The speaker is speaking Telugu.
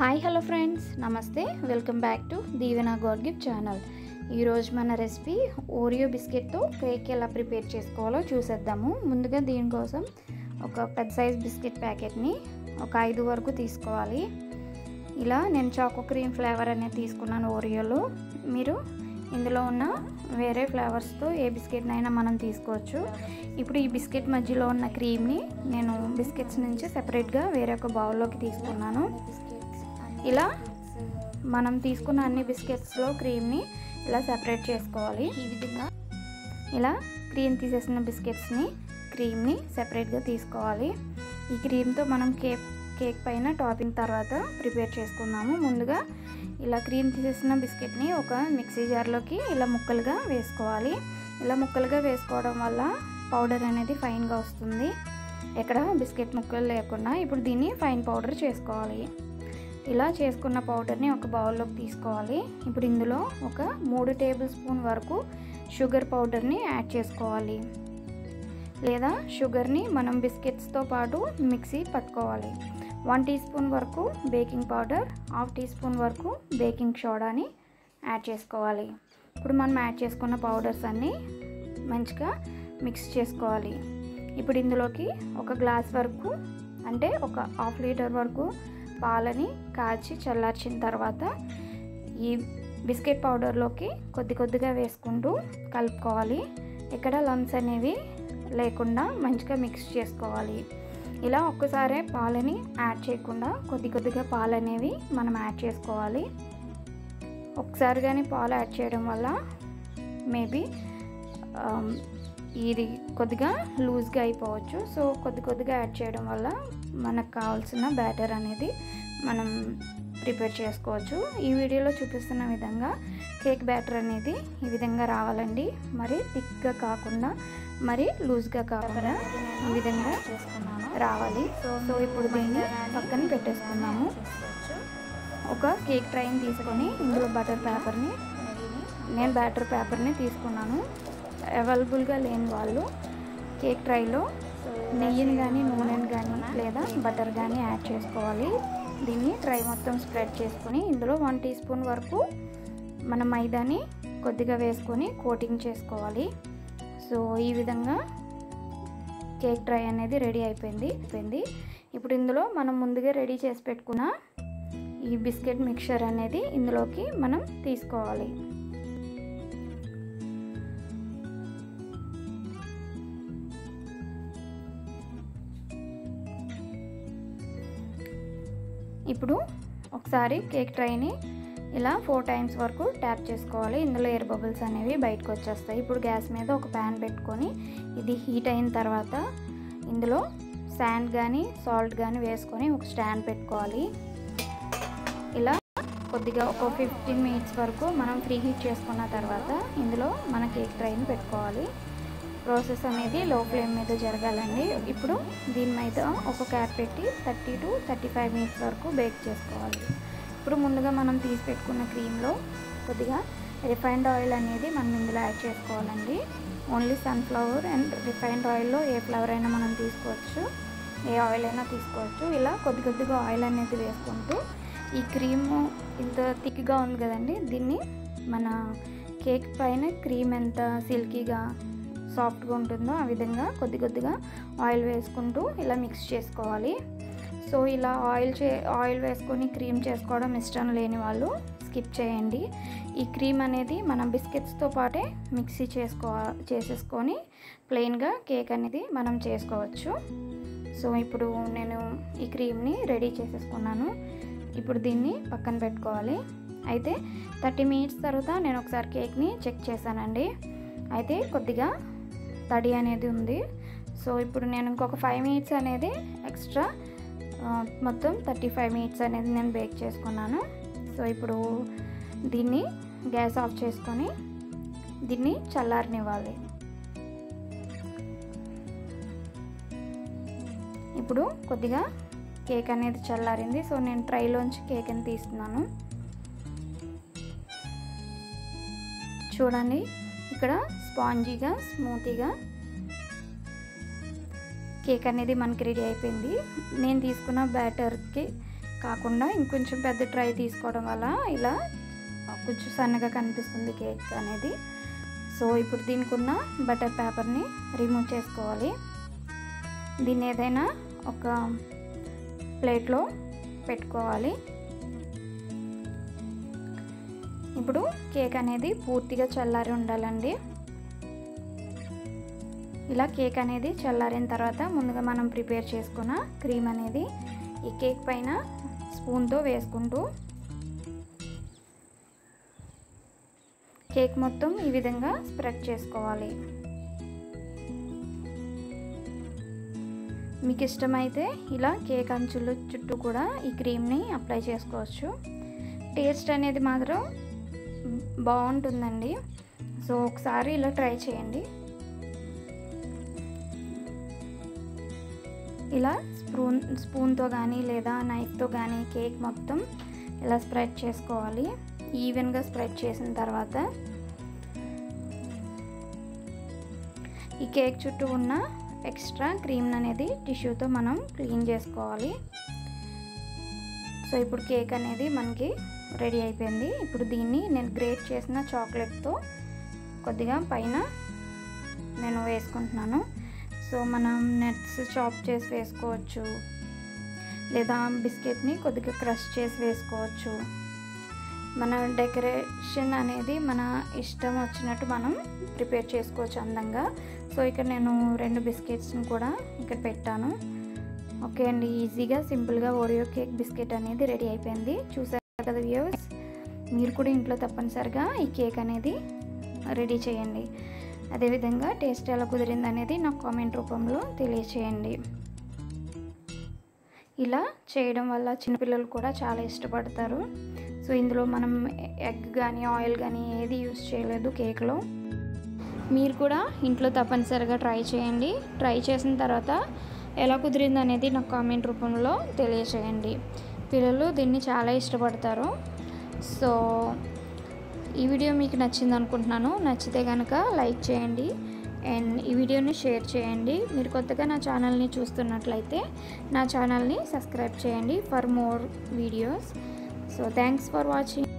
హాయ్ హలో ఫ్రెండ్స్ నమస్తే welcome back to Deevena God gift channel ఈరోజు మన రెసిపీ ఓరియో బిస్కెట్తో కేక్ ఎలా ప్రిపేర్ చేసుకోవాలో చూసేద్దాము ముందుగా దీనికోసం ఒక పెద్ద సైజ్ బిస్కెట్ ప్యాకెట్ని ఒక ఐదు వరకు తీసుకోవాలి ఇలా నేను చాకో క్రీమ్ ఫ్లేవర్ అనేది తీసుకున్నాను ఓరియోలో మీరు ఇందులో ఉన్న వేరే ఫ్లేవర్స్తో ఏ బిస్కెట్నైనా మనం తీసుకోవచ్చు ఇప్పుడు ఈ బిస్కెట్ మధ్యలో ఉన్న క్రీమ్ని నేను బిస్కెట్స్ నుంచి సెపరేట్గా వేరే ఒక బౌల్లోకి తీసుకున్నాను ఇలా మనం తీసుకున్న అన్ని బిస్కెట్స్లో క్రీమ్ని ఇలా సెపరేట్ చేసుకోవాలి ఈ విధంగా ఇలా క్రీమ్ తీసేసిన బిస్కెట్స్ని క్రీమ్ని సెపరేట్గా తీసుకోవాలి ఈ క్రీమ్తో మనం కేక్ కేక్ పైన టాపింగ్ తర్వాత ప్రిపేర్ చేసుకుందాము ముందుగా ఇలా క్రీమ్ తీసేసిన బిస్కెట్ని ఒక మిక్సీ జార్లోకి ఇలా ముక్కలుగా వేసుకోవాలి ఇలా ముక్కలుగా వేసుకోవడం వల్ల పౌడర్ అనేది ఫైన్గా వస్తుంది ఎక్కడ బిస్కెట్ ముక్కలు లేకుండా ఇప్పుడు దీన్ని ఫైన్ పౌడర్ చేసుకోవాలి ఇలా చేసుకున్న పౌడర్ని ఒక బౌల్లోకి తీసుకోవాలి ఇప్పుడు ఇందులో ఒక మూడు టేబుల్ స్పూన్ వరకు షుగర్ పౌడర్ని యాడ్ చేసుకోవాలి లేదా షుగర్ని మనం బిస్కెట్స్తో పాటు మిక్సీ పట్టుకోవాలి వన్ టీ స్పూన్ వరకు baking powder half teaspoon వరకు బేకింగ్ సోడాని యాడ్ చేసుకోవాలి ఇప్పుడు మనం యాడ్ చేసుకున్న పౌడర్స్ అన్నీ మంచిగా మిక్స్ చేసుకోవాలి ఇప్పుడు ఇందులోకి ఒక గ్లాస్ వరకు అంటే ఒక హాఫ్ లీటర్ వరకు పాలని కాచి చల్లార్చిన తర్వాత ఈ బిస్కెట్ పౌడర్లోకి కొద్ది కొద్దిగా వేసుకుంటూ కలుపుకోవాలి ఎక్కడ లమ్స్ అనేవి లేకుండా మంచిగా మిక్స్ చేసుకోవాలి ఇలా ఒక్కసారే పాలని యాడ్ చేయకుండా కొద్ది కొద్దిగా పాలు అనేవి మనం యాడ్ చేసుకోవాలి ఒకసారి కానీ పాలు యాడ్ చేయడం వల్ల మేబీ ఇది కొద్దిగా లూజ్గా అయిపోవచ్చు సో కొద్ది కొద్దిగా యాడ్ చేయడం వల్ల మనకు కావాల్సిన బ్యాటర్ అనేది మనం ప్రిపేర్ చేసుకోవచ్చు ఈ వీడియోలో చూపిస్తున్న విధంగా కేక్ బ్యాటర్ అనేది ఈ విధంగా రావాలండి మరి థిక్గా కాకుండా మరి లూజ్గా కాకుండా ఈ విధంగా రావాలి సో ఇప్పుడు దీన్ని పక్కన పెట్టేసుకున్నాము ఒక కేక్ ట్రైని తీసుకొని ఇందులో బటర్ పేపర్ని నేను బ్యాటర్ పేపర్ని తీసుకున్నాను అవైలబుల్గా లేని వాళ్ళు కేక్ ట్రైలో నెయ్యిని కానీ నూనెని కానీ లేదా బటర్ కానీ యాడ్ చేసుకోవాలి దీన్ని ట్రై మొత్తం స్ప్రెడ్ చేసుకొని ఇందులో వన్ టీ స్పూన్ వరకు మన మైదాని కొద్దిగా వేసుకొని కోటింగ్ చేసుకోవాలి సో ఈ విధంగా కేక్ ట్రై అనేది రెడీ అయిపోయింది అయిపోయింది ఇప్పుడు ఇందులో మనం ముందుగా రెడీ చేసి పెట్టుకున్న ఈ బిస్కెట్ మిక్చర్ అనేది ఇందులోకి మనం తీసుకోవాలి ఇప్పుడు ఒకసారి కేక్ ట్రైని ఇలా ఫోర్ టైమ్స్ వరకు ట్యాప్ చేసుకోవాలి ఇందులో ఎయిర్ బబుల్స్ అనేవి బయటకు వచ్చేస్తాయి ఇప్పుడు గ్యాస్ మీద ఒక ప్యాన్ పెట్టుకొని ఇది హీట్ అయిన తర్వాత ఇందులో శాండ్ కానీ సాల్ట్ కానీ వేసుకొని ఒక స్టాండ్ పెట్టుకోవాలి ఇలా కొద్దిగా ఒక ఫిఫ్టీన్ మినిట్స్ వరకు మనం ఫ్రీ హీట్ చేసుకున్న తర్వాత ఇందులో మన కేక్ ట్రైని పెట్టుకోవాలి ప్రాసెస్ అనేది లో ఫ్లేమ్ మీద జరగాలండి ఇప్పుడు దీని మీద ఒక క్యాప్ పెట్టి thirty to thirty five minutes వరకు బేక్ చేసుకోవాలి ఇప్పుడు ముందుగా మనం తీసి పెట్టుకున్న క్రీమ్లో కొద్దిగా రిఫైన్డ్ ఆయిల్ అనేది మనం ఇందులో యాడ్ చేసుకోవాలండి ఓన్లీ సన్ఫ్లవర్ అండ్ రిఫైన్డ్ ఆయిల్లో ఏ ఫ్లవర్ అయినా మనం తీసుకోవచ్చు ఏ ఆయిల్ అయినా తీసుకోవచ్చు ఇలా కొద్ది కొద్దిగా ఆయిల్ అనేది వేసుకుంటూ ఈ క్రీమ్ ఇంత థిక్గా ఉంది కదండి దీన్ని మన కేక్ పైన క్రీమ్ ఎంత సిల్కీగా సాఫ్ట్గా ఉంటుందో ఆ విధంగా కొద్ది కొద్దిగా ఆయిల్ వేసుకుంటూ ఇలా మిక్స్ చేసుకోవాలి సో ఇలా ఆయిల్ చే ఆయిల్ వేసుకొని క్రీమ్ చేసుకోవడం ఇష్టం లేని వాళ్ళు స్కిప్ చేయండి ఈ క్రీమ్ అనేది మనం బిస్కెట్స్తో పాటే మిక్సీ చేసుకో చేసేసుకొని ప్లెయిన్గా కేక్ అనేది మనం చేసుకోవచ్చు సో ఇప్పుడు నేను ఈ క్రీమ్ని రెడీ చేసేసుకున్నాను ఇప్పుడు దీన్ని పక్కన పెట్టుకోవాలి అయితే థర్టీ మినిట్స్ తర్వాత నేను ఒకసారి కేక్ని చెక్ చేశానండి అయితే కొద్దిగా తడి అనేది ఉంది సో ఇప్పుడు నేను ఇంకొక ఫైవ్ మినిట్స్ అనేది ఎక్స్ట్రా మొత్తం థర్టీ ఫైవ్ మినిట్స్ అనేది నేను బేక్ చేసుకున్నాను సో ఇప్పుడు దీన్ని గ్యాస్ ఆఫ్ చేసుకొని దీన్ని చల్లారనివ్వాలి ఇప్పుడు కొద్దిగా కేక్ అనేది చల్లారింది సో నేను ట్రైలోంచి కేక్ అని తీస్తున్నాను చూడండి ఇక్కడ స్పాంజీగా స్మూతీగా కేక్ అనేది మనకి రెడీ అయిపోయింది నేను తీసుకున్న బ్యాటర్కి కాకుండా ఇంకొంచెం పెద్ద ట్రై తీసుకోవడం వల్ల ఇలా కొంచెం సన్నగా కనిపిస్తుంది కేక్ అనేది సో ఇప్పుడు దీనికి ఉన్న బటర్ పేపర్ని రిమూవ్ చేసుకోవాలి దీన్ని ఏదైనా ఒక ప్లేట్లో పెట్టుకోవాలి ఇప్పుడు కేక్ అనేది పూర్తిగా చల్లారి ఉండాలండి ఇలా కేక్ అనేది చల్లారిన తర్వాత ముందుగా మనం ప్రిపేర్ చేసుకున్న క్రీమ్ అనేది ఈ కేక్ పైన స్పూన్తో వేసుకుంటూ కేక్ మొత్తం ఈ విధంగా స్ప్రెడ్ చేసుకోవాలి మీకు ఇష్టమైతే ఇలా కేక్ అంచుల చుట్టూ కూడా ఈ క్రీమ్ని అప్లై చేసుకోవచ్చు టేస్ట్ అనేది మాత్రం బాగుంటుందండి సో ఒకసారి ఇలా ట్రై చేయండి ఇలా స్పూన్ స్పూన్తో కానీ లేదా నైఫ్తో కానీ కేక్ మొత్తం ఇలా స్ప్రెడ్ చేసుకోవాలి ఈవెన్గా స్ప్రెడ్ చేసిన తర్వాత ఈ కేక్ చుట్టూ ఉన్న ఎక్స్ట్రా క్రీమ్ అనేది టిష్యూతో మనం క్లీన్ చేసుకోవాలి సో ఇప్పుడు కేక్ అనేది మనకి రెడీ అయిపోయింది ఇప్పుడు దీన్ని నేను గ్రేట్ చేసిన చాక్లెట్తో కొద్దిగా పైన నేను వేసుకుంటున్నాను సో మనం నట్స్ చాప్ చేసి వేసుకోవచ్చు లేదా బిస్కెట్ని కొద్దిగా క్రష్ చేసి వేసుకోవచ్చు మన డెకరేషన్ అనేది మన ఇష్టం వచ్చినట్టు మనం ప్రిపేర్ చేసుకోవచ్చు అందంగా సో ఇక్కడ నేను రెండు బిస్కెట్స్ని కూడా ఇక్కడ పెట్టాను ఓకే అండి ఈజీగా సింపుల్గా ఓరియో కేక్ బిస్కెట్ అనేది రెడీ అయిపోయింది చూసారు కదా వ్యూస్ మీరు కూడా ఇంట్లో తప్పనిసరిగా ఈ కేక్ అనేది రెడీ చేయండి అదేవిధంగా టేస్ట్ ఎలా కుదిరింది అనేది నాకు కామెంట్ రూపంలో తెలియచేయండి ఇలా చేయడం వల్ల చిన్నపిల్లలు కూడా చాలా ఇష్టపడతారు సో ఇందులో మనం ఎగ్ కానీ ఆయిల్ కానీ ఏది యూస్ చేయలేదు కేక్లో మీరు కూడా ఇంట్లో తప్పనిసరిగా ట్రై చేయండి ట్రై చేసిన తర్వాత ఎలా కుదిరింది అనేది నాకు కామెంట్ రూపంలో తెలియచేయండి పిల్లలు దీన్ని చాలా ఇష్టపడతారు సో ఈ వీడియో మీకు నచ్చింది అనుకుంటున్నాను నచ్చితే కనుక లైక్ చేయండి అండ్ ఈ వీడియోని షేర్ చేయండి మీరు కొత్తగా నా ఛానల్ని చూస్తున్నట్లయితే నా ఛానల్ని సబ్స్క్రైబ్ చేయండి for more videos so thanks for watching